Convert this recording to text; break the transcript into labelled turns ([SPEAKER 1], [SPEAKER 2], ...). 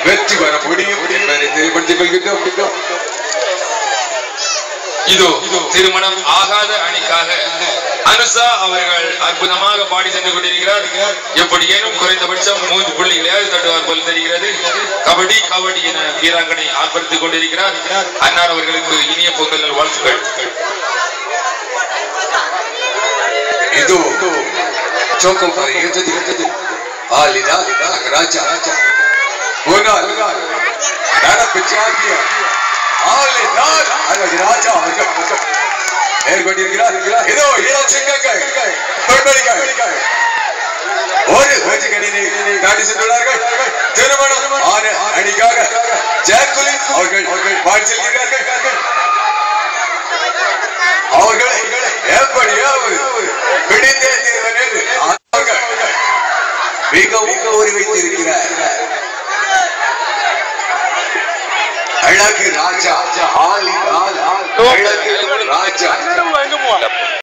[SPEAKER 1] வெற்றி பெற முடியும் என்பதை தெளிவுபடுத்திக் கொள்கின்றோம்
[SPEAKER 2] இதோ திருமணம் ஆகாத அணிக்காக அனுசா அவர்கள் அற்புதமாக பாடி சென்று கொண்டிருக்கிறார் எப்படியேனும் குறைந்தபட்சம் மூன்று புள்ளிகளையாவது தட்டுவார் போல் தெரிகிறது கபடி கபடி என வீராங்கனை ஆர்ப்பரித்துக் கொண்டிருக்கிறார் அன்னார் அவர்களுக்கு இனிய பொங்கல் வாழ்த்துக்கள்
[SPEAKER 1] ಇದು ಚೌಕಂಬರ ಇರ್ತದೆ ಇರ್ತದೆ ಆಲಿದ ರಾಜ ಹೋಗಾಲ್ ಯಾರ ಪಿಚ್ಚಾಗಿಯ ஆலித ராஜ ஏற்பட்டிருக்கிறார் இதோ ஈழச் சிங்கங்கள் பெண்மணிகள் ஒரு வேட்டைக்கணினை தாண்டி சென்றுள்ளார்கள் திருமணம் ஆன அணிக்காக ஜாக்குலின் அவர்கள் பாடி செல்கிறார்கள் அவர்களை எப்படியாவது பிடித்தே தீர்வன் என்று அவர்கள் மிகவும் கூறி வைத்திருக்கிறார் அழகு ராஜா ஆலி அழகு ராஜா